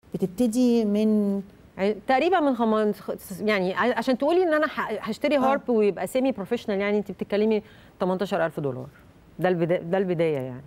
بتبتدي من يعني تقريبا من خمان يعني عشان تقولي ان انا ح- هشتري هارب ويبقى سيمي بروفيشنال يعني انت بتتكلمي 18000 دولار ده البدايه ده البدايه يعني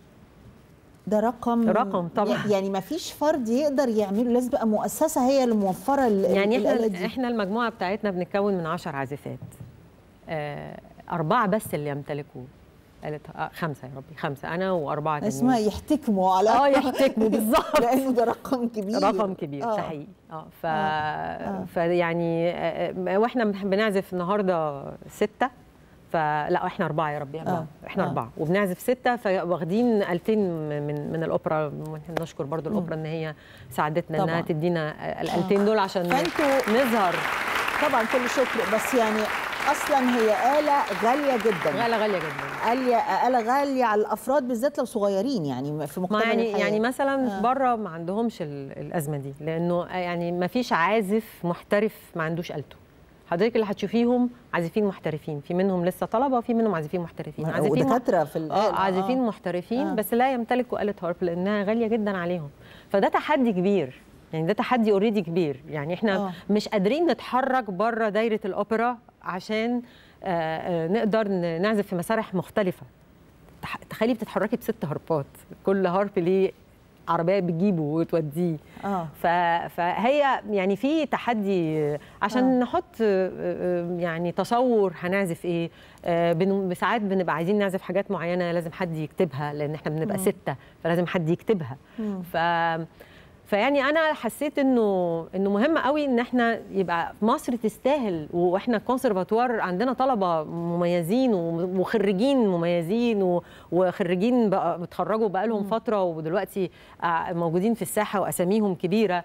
ده رقم رقم طبعاً. يعني ما فيش فرد يقدر يعمله لازم تبقى مؤسسه هي اللي موفره ال- يعني الآلة احنا دي. احنا المجموعه بتاعتنا بنتكون من 10 عازفات آه، اربعه بس اللي يمتلكوا قالت آه خمسه يا ربي خمسه انا واربعه تانيين اسمها يحتكموا على اه يحتكموا بالظبط لانه ده رقم كبير رقم كبير آه. ده حقيقي اه ف... آه. فيعني آه، واحنا بنعزف النهارده سته فلا احنا اربعه يا ربي اربعه آه. احنا آه. اربعه وبنعزف سته فواخدين 2000 من من الاوبرا ونحن نشكر برضو الاوبرا ان هي ساعدتنا طبعاً. انها تدينا ال 2000 دول عشان فانتوا نظهر طبعا كل شكر بس يعني اصلا هي آلة غالية جدا غاليه غاليه جدا آلة آلة غالية على الافراد بالذات لو صغيرين يعني في ما مقتبل يعني الحياة. يعني مثلا آه. بره ما عندهمش ال- الازمه دي لانه يعني ما فيش عازف محترف ما عندوش آلته حضرتك اللي هتشوفيهم عازفين محترفين في منهم لسه طلبه وفي منهم عازفين محترفين عازفين مح- ودكاترة في الآلة اه عازفين محترفين آه. بس لا يمتلكوا آلة هارب لانها غاليه جدا عليهم فده تحدي كبير يعني ده تحدي اوريدي كبير يعني احنا آه. مش قادرين نتحرك بره دايره الاوبرا عشان آه، آه، نقدر ن- نعزف في مسارح مختلفه تح- تخيلي بتتحركي بست هاربات كل هارب ليه عربيه بتجيبه وتوديه اه ف... فهي يعني في تحدي عشان آه. آه. نحط آه، آه، يعني تصور هنعزف ايه آه، بن- ساعات بنبقى عايزين نعزف حاجات معينه لازم حد يكتبها لان احنا بنبقى مم. سته فلازم حد يكتبها مم. ف فيعني انا حسيت انه انه مهم قوي ان احنا يبقى مصر تستاهل واحنا كونسرفاتوار عندنا طلبه مميزين و- وخريجين مميزين و- وخريجين بقى بيتخرجوا بقى لهم فتره ودلوقتي آه، موجودين في الساحه واساميهم كبيره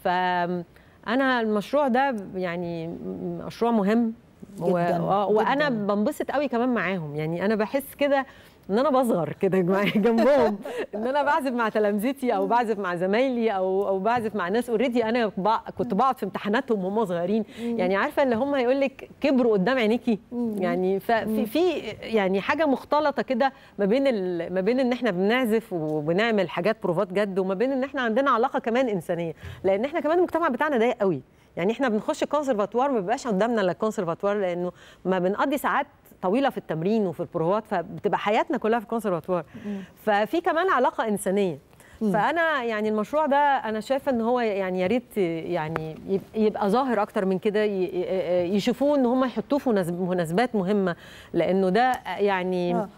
فانا المشروع ده يعني مشروع مهم و- جداً، آه، وانا جداً. بنبسط قوي كمان معاهم يعني انا بحس كده ان انا بصغر كده مع- جنبهم ان انا بعزف مع تلامذتي او بعزف مع زمايلي او او بعزف مع ناس اوريدي انا بع- كنت بقعد في امتحاناتهم وهم صغيرين يعني عارفه اللي هم يقول لك كبروا قدام عينيكي يعني ففي في يعني حاجه مختلطه كده ما بين ال- ما بين ان احنا بنعزف وبنعمل حاجات بروفات جد وما بين ان احنا عندنا علاقه كمان انسانيه لان احنا كمان المجتمع بتاعنا ضيق قوي يعني احنا بنخش الكونسرفاتوار ما بيبقاش قدامنا الا الكونسرفاتوار لانه ما بنقضي ساعات طويله في التمرين وفي البروفات فبتبقى حياتنا كلها في الكونسرفاتوار ففي كمان علاقه انسانيه فانا يعني المشروع ده انا شايفه ان هو يعني يا ريت يعني يب- يبقى ظاهر اكتر من كده ي- ي- يشوفوه ان هم يحطوه في مناسب- مناسبات مهمه لانه ده يعني آه.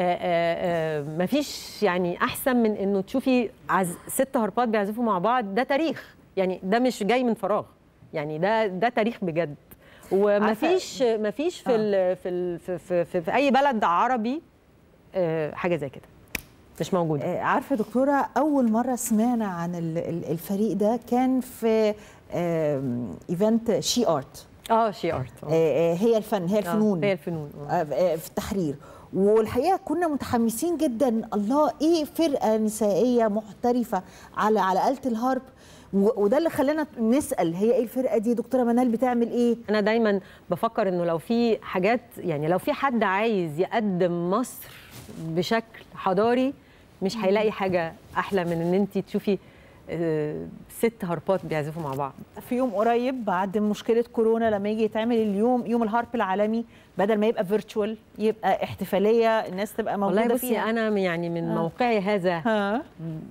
ما فيش يعني احسن من انه تشوفي عز ست هربات بيعزفوا مع بعض ده تاريخ يعني ده مش جاي من فراغ يعني ده ده تاريخ بجد وما عارفة- فيش ما فيش في آه. ال في, ال في, في, في, في اي بلد عربي آه، حاجه زي كده مش موجوده آه، عارفه يا دكتوره اول مره سمعنا عن ال- ال- الفريق ده كان في آم، ايفنت شي ارت اه شي ارت آه، آه، هي الفن هي الفنون هي الفنون آه. آه، آه، في التحرير والحقيقه كنا متحمسين جدا الله ايه فرقه نسائيه محترفه على على آلة الهارب و- وده اللي خلانا نسال هي ايه الفرقه دي دكتوره منال بتعمل ايه انا دايما بفكر انه لو في حاجات يعني لو في حد عايز يقدم مصر بشكل حضاري مش هيلاقي حاجه احلى من ان انت تشوفي آه، ست هاربات بيعزفوا مع بعض في يوم قريب بعد مشكله كورونا لما يجي يتعمل اليوم يوم الهارب العالمي بدل ما يبقى فيرتشوال يبقى احتفاليه الناس تبقى موجوده والله بصي فيها انا يعني من آه. موقعي هذا ها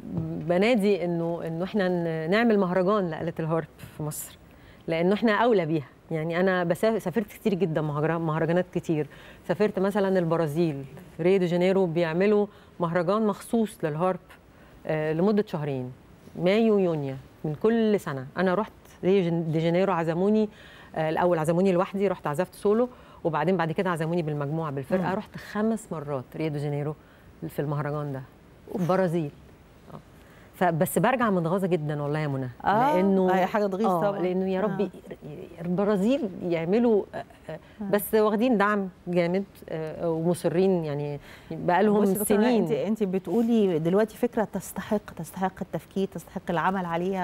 بنادي انه انه احنا ن- نعمل مهرجان لآلة الهارب في مصر لانه احنا اولى بيها يعني انا بسافر سافرت كتير جدا مهرجان- مهرجانات كتير سافرت مثلا البرازيل في ريو دي جانيرو بيعملوا مهرجان مخصوص للهارب آه، لمده شهرين مايو يونيو من كل سنه انا رحت ريو جن- دي جانيرو عزموني آه، الاول عزموني لوحدي رحت عزفت سولو وبعدين بعد كده عزموني بالمجموعه بالفرقه مم. رحت خمس مرات ريو دي جانيرو في المهرجان ده البرازيل آه. فبس برجع متغاظه جدا والله يا منى آه، لانه هي حاجة تغيظ آه، طبعاً. لانه يا آه. ربي البرازيل يعملوا آه، آه، بس واخدين دعم جامد آه، ومصرين يعني بقى لهم بصي دكتورة، انت سنين انت بتقولي دلوقتي فكره تستحق تستحق التفكير تستحق العمل عليها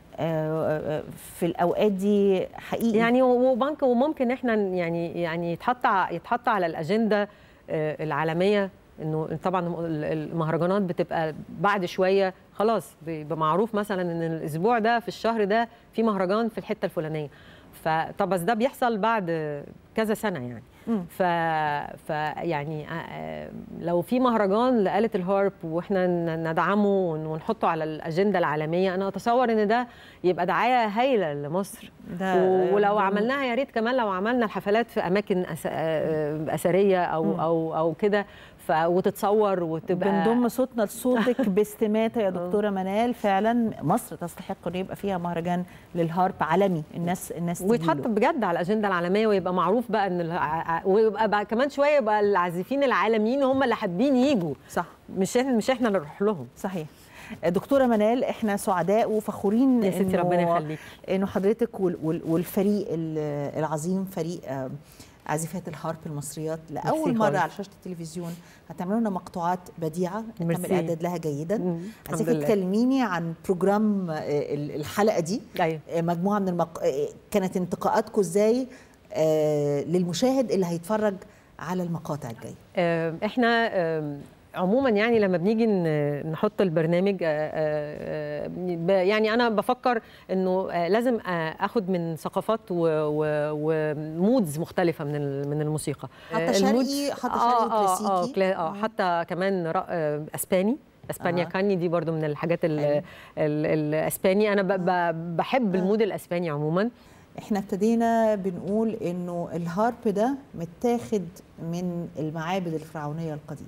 آه، آه، في الاوقات دي حقيقي يعني وبنك وممكن احنا يعني يعني يتحط ع- يتحط على الاجنده آه، العالميه انه طبعا ال- المهرجانات بتبقى بعد شويه خلاص بيبقى معروف مثلا ان الاسبوع ده في الشهر ده في مهرجان في الحته الفلانيه فطب بس ده بيحصل بعد كذا سنه يعني مم. ف... ف يعني آه، لو في مهرجان لآلة الهارب واحنا ن- ندعمه ون- ونحطه على الأجندة العالمية أنا أتصور إن ده يبقى دعاية هايلة لمصر ده و- ولو ده- عملناها يا ريت كمان لو عملنا الحفلات في أماكن أس... آه، أثرية أو مم. أو أو كده ف... وتتصور وتبقى بنضم صوتنا لصوتك باستماتة يا دكتورة منال فعلا مصر تستحق ان يبقى فيها مهرجان للهارب عالمي الناس الناس تجيله. ويتحط بجد على الاجنده العالميه ويبقى معروف بقى ان الع- ع- ويبقى بقى كمان شويه يبقى العازفين العالميين هم اللي حابين يجوا صح مش احنا مش احنا اللي نروح لهم صحيح دكتورة منال احنا سعداء وفخورين يا ستي إنه- ربنا يخليك انه حضرتك وال- وال- والفريق ال- العظيم فريق آه، عازفات الهارب المصريات لاول ميرسي مره خالص. على شاشه التلفزيون هتعملوا لنا مقطوعات بديعه تم ميرسي. الاعداد لها جيدا مم. الحمد عايزاكي لله تكلميني عن بروجرام آه، ال- الحلقه دي ايوه آه، مجموعه من المق... آه، كانت انتقاءاتكم ازاي آه، للمشاهد اللي هيتفرج على المقاطع الجايه آه، احنا آه، عموما يعني لما بنيجي ن- نحط البرنامج آه، آه، آه، ب- يعني انا بفكر انه آه، لازم آه، اخد من ثقافات و- و- ومودز مختلفه من ال- من الموسيقى حتى آه، شرقي المودز- حتى آه، شرقي آه، اه وكلاسيكي كلا- اه حتى كمان رق- آه، اسباني اسبانيا آه. كاني دي برضو من الحاجات ال- حلو. ال- الاسباني انا ب- ب- بحب المود الاسباني عموما احنا ابتدينا بنقول انه الهارب ده متاخد من المعابد الفرعونيه القديمه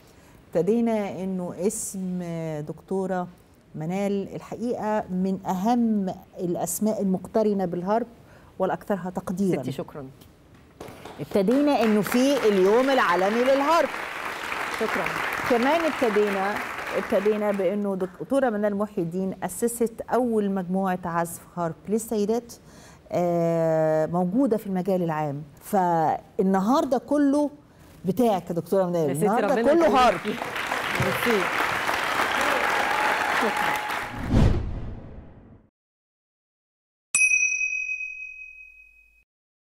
ابتدينا انه اسم دكتوره منال الحقيقه من اهم الاسماء المقترنه بالهارب والاكثرها تقديرا ستي شكرا ابتدينا انه في اليوم العالمي للهارب شكرا كمان ابتدينا ابتدينا بانه دكتوره منال محي الدين اسست اول مجموعه عزف هارب للسيدات آه، موجوده في المجال العام فالنهارده كله بتاعك يا دكتوره منال يا ستي النهارده ربنا كله يخليكي. هارب ميرسي. شكرا